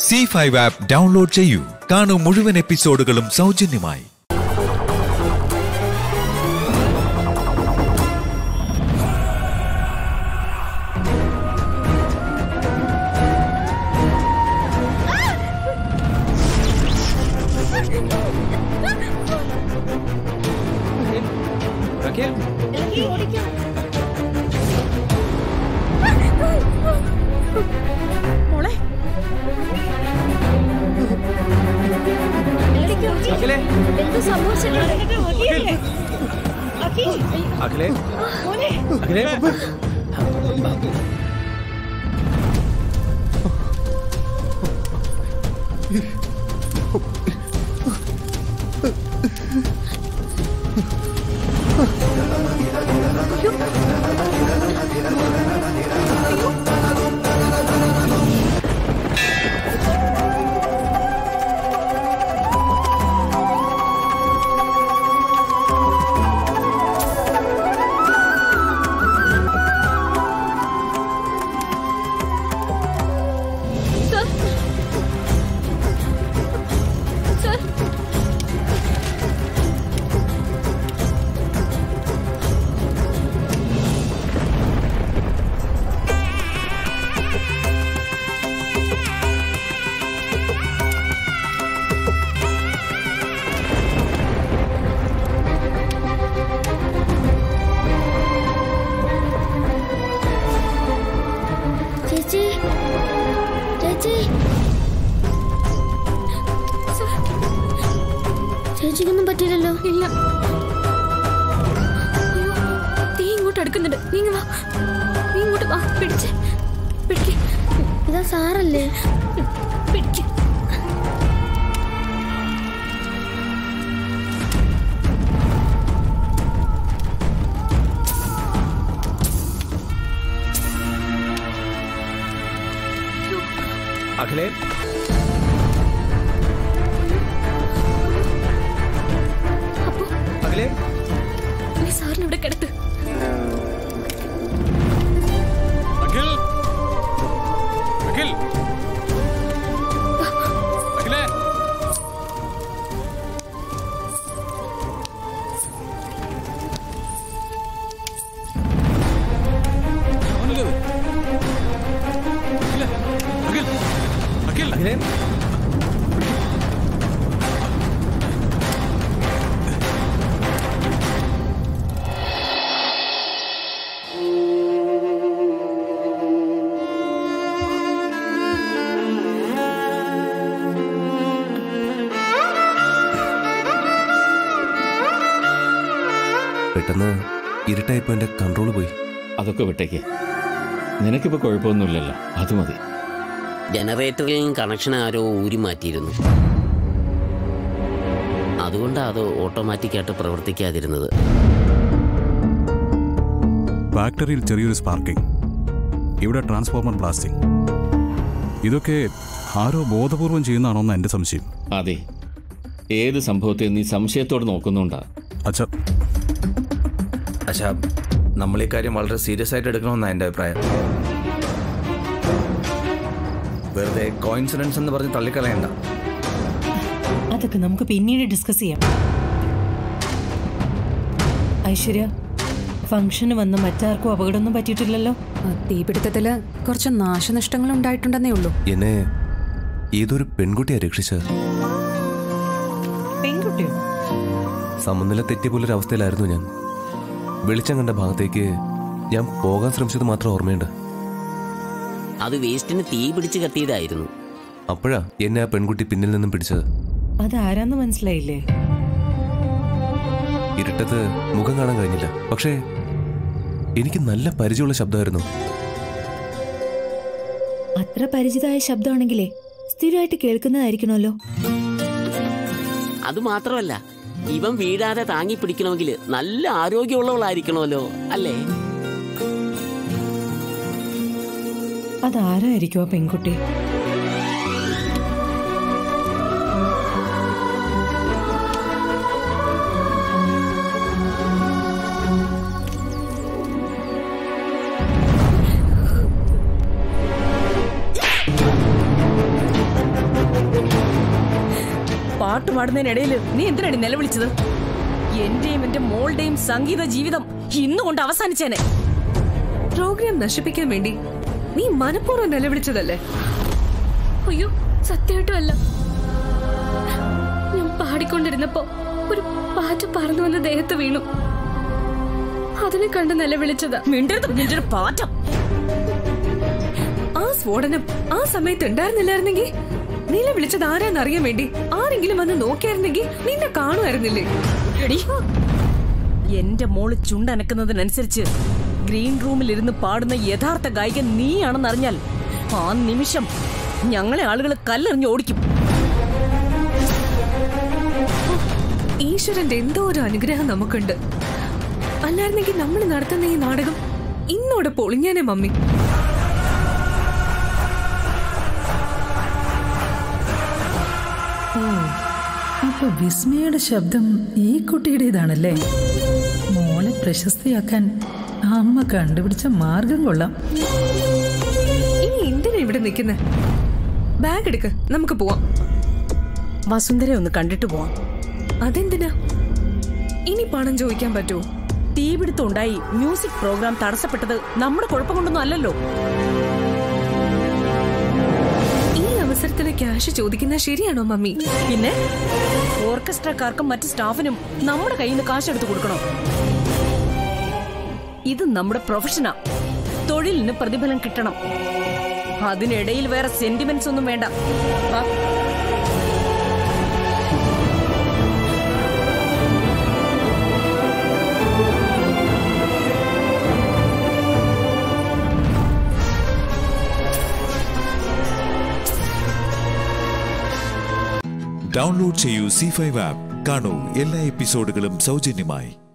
C five app download ചെയ്യൂ കാണൂ മുഴുവൻ എപ്പിസോഡുകളും സൗജന്യമായി മോളെ അഖിലേ എന്ത് സംഭവിച്ചത് അഖിലേ അഖിലേ സർ സർ ചേച്ചി ചേച്ചി ചേച്ചിക്കൊന്നും പറ്റില്ലല്ലോ ഇല്ല അയ്യോ, തീ ഇങ്ങോട്ട് അടുക്കുന്നുണ്ട് നീ ഇങ്ങ് വാ നീ ഇങ്ങോട്ട് വാ പിടിച്ച് പിടിക്ക് ഇതാ സാറല്ലേ പിടിക്ക് അഖിലേ അപ്പോ അഖിലേ നീ സാറിന് ഇവിടെ കിടക്ക് അഖിൽ അഖിൽ അഖിലേ അവനല്ലേ ഇത്? അഖിലേ, അഖിൽ അഖിൽ അഖിലേ പെട്ടെന്ന് ഇരുട്ടായപ്പോ എന്റെ കൺട്രോൾ പോയി അതൊക്കെ വിട്ടേക്ക് നിനക്കിപ്പോൾ കുഴപ്പമൊന്നുമില്ലല്ലോ അത് മതി ജനറേറ്ററിൽ കണക്ഷൻ ആരോ ഊരി മാറ്റിയിരുന്നു അതുകൊണ്ടാണ് അത് ഓട്ടോമാറ്റിക്കായിട്ട് പ്രവർത്തിക്കാതിരുന്നത് ഫാക്ടറിയിൽ ചെറിയൊരു സ്പാർക്കിംഗ് ഇവിടെ ട്രാൻസ്ഫോർമർ ബ്ലാസ്റ്റിംഗ് ഇതൊക്കെ ആരോ ബോധപൂർവം ചെയ്യുന്നതാണോന്ന് എൻ്റെ സംശയം അതെ ഏത് സംഭവത്തെ നീ സംശയത്തോടെ നോക്കുന്നുണ്ടാ അച്ഛാ അച്ഛാ നമ്മൾ ഈ കാര്യം വളരെ സീരിയസ് ആയിട്ട് എടുക്കണമെന്നാണ് എൻ്റെ അഭിപ്രായം വെറുതെ കോയിൻസിഡൻസ് എന്ന് പറഞ്ഞ് തള്ളിക്കളയണ്ട അതൊക്കെ നമുക്ക് പിന്നീട് ഡിസ്കസ് ചെയ്യാം ഐശ്വര്യ ഫംഗ്ഷന് വന്ന മറ്റാർക്കും അപകടമൊന്നും പറ്റിയിട്ടില്ലല്ലോ തീപിടുത്തത്തില് കുറച്ച് നാശനഷ്ടങ്ങൾ ഉണ്ടായിട്ടുണ്ടെന്നേ ഉള്ളൂ എന്നെ ഏതൊരു പെൺകുട്ടിയാ രക്ഷിച്ചത് പെൺകുട്ടിയോ സമനില തെറ്റിയ പോലൊരു അവസ്ഥയിലായിരുന്നു ഞാൻ വെളിച്ചം കണ്ട ഭാഗത്തേക്ക് ഞാൻ പോകാൻ ശ്രമിച്ചത് മാത്രം ഓർമ്മയുണ്ട് അത് വേസ്റ്റിന് തീ പിടിച്ച് കത്തിയതായിരുന്നു അപ്പോഴാ എന്നെ ആ പെൺകുട്ടി പിന്നിൽ നിന്നും പിടിച്ചത് അതാരാന്ന് മനസ്സിലായില്ലേ ഇരുട്ടത്ത് മുഖം കാണാൻ കഴിഞ്ഞില്ല പക്ഷേ എനിക്ക് നല്ല പരിചയമുള്ള ശബ്ദമായിരുന്നു അത്ര പരിചിതമായ ശബ്ദമാണെങ്കിലേ സ്ഥിരമായിട്ട് കേൾക്കുന്നതായിരിക്കണമല്ലോ അത് മാത്രമല്ല ഇവൻ വീഴാതെ താങ്ങി പിടിക്കണമെങ്കിൽ നല്ല ആരോഗ്യമുള്ളവളായിരിക്കണമല്ലോ അല്ലേ അതാരായിരിക്കും ആ പെൺകുട്ടി പാട്ട് പാടുന്നതിനിടയിൽ നീ എന്തിനാണ് നിലവിളിച്ചത് എന്റെയും എന്റെ മോളുടെയും സംഗീത ജീവിതം ഇന്നുകൊണ്ട് അവസാനിച്ചേനെ പ്രോഗ്രാം നശിപ്പിക്കാൻ വേണ്ടി നീ മനഃപൂർവ്വം നിലവിളിച്ചതല്ലേ അയ്യോ സത്യമായിട്ടും അല്ല ഞാൻ പാടിക്കൊണ്ടിരുന്നപ്പോ ഒരു പാറ്റ് പറന്നു വന്ന് ദേഹത്ത് വീണു അതിനെ കണ്ട് നിലവിളിച്ചതാ മിണ്ടരുത് നിന്റെ ഒരു പാറ്റം ആ സ്ഫോടനം ആ സമയത്ത് ഉണ്ടായിരുന്നില്ലായിരുന്നെങ്കിൽ നീല വിളിച്ചത് ആരാന്ന് അറിയാൻ വേണ്ടി ആരെങ്കിലും വന്ന് നോക്കിയായിരുന്നെങ്കിൽ നിന്നെ കാണുമായിരുന്നില്ലേ എടി, എന്റെ മോള് ചുണ്ടനക്കുന്നതിനനുസരിച്ച് ഗ്രീൻ റൂമിൽ ഇരുന്ന് പാടുന്ന യഥാർത്ഥ ഗായികൻ നീയാണെന്നറിഞ്ഞാൽ ആ നിമിഷം ഞങ്ങളെ ആളുകൾ കല്ലെറിഞ്ഞ് ഓടിക്കും ഈശ്വരന്റെ എന്തോ ഒരു അനുഗ്രഹം നമുക്കുണ്ട് അല്ലായിരുന്നെങ്കിൽ നമ്മൾ നടത്തുന്ന ഈ നാടകം ഇന്നോടെ പൊളിഞ്ഞാനെ മമ്മി അപ്പൊ വിസ്മയുടെ ശബ്ദം ഈ കുട്ടിയുടേതാണല്ലേ മോളെ പ്രശസ്തിയാക്കാൻ അമ്മ കണ്ടുപിടിച്ച മാർഗം കൊള്ളാം ഇനി എന്തിനാ ഇവിടെ നിൽക്കുന്നേ ബാഗ് എടുക്ക് നമുക്ക് പോവാം വസുന്ധര ഒന്ന് കണ്ടിട്ട് പോവാം അതെന്തിനാ ഇനി പണം ചോദിക്കാൻ പറ്റുമോ തീപിടുത്തം ഉണ്ടായി മ്യൂസിക് പ്രോഗ്രാം തടസ്സപ്പെട്ടത് നമ്മുടെ കുഴപ്പം കൊണ്ടൊന്നും അല്ലല്ലോ ഈ അവസരത്തിന് ക്യാഷ് ചോദിക്കുന്ന ശരിയാണോ മമ്മി പിന്നെ ഓർക്കസ്ട്രക്കാർക്കും മറ്റ് സ്റ്റാഫിനും നമ്മുടെ കയ്യിൽ നിന്ന് കാശെടുത്ത് കൊടുക്കണം ഇത് നമ്മുടെ പ്രൊഫഷനാ തൊഴിലിന് പ്രതിഫലം കിട്ടണം അതിനിടയിൽ വേറെ സെന്റിമെന്റ്സ് ഒന്നും വേണ്ട വാ. ഡൗൺലോഡ് ചെയ്യൂ സി ഫൈവ് ആപ്പ് കാണൂ എല്ലാ എപ്പിസോഡുകളും സൗജന്യമായി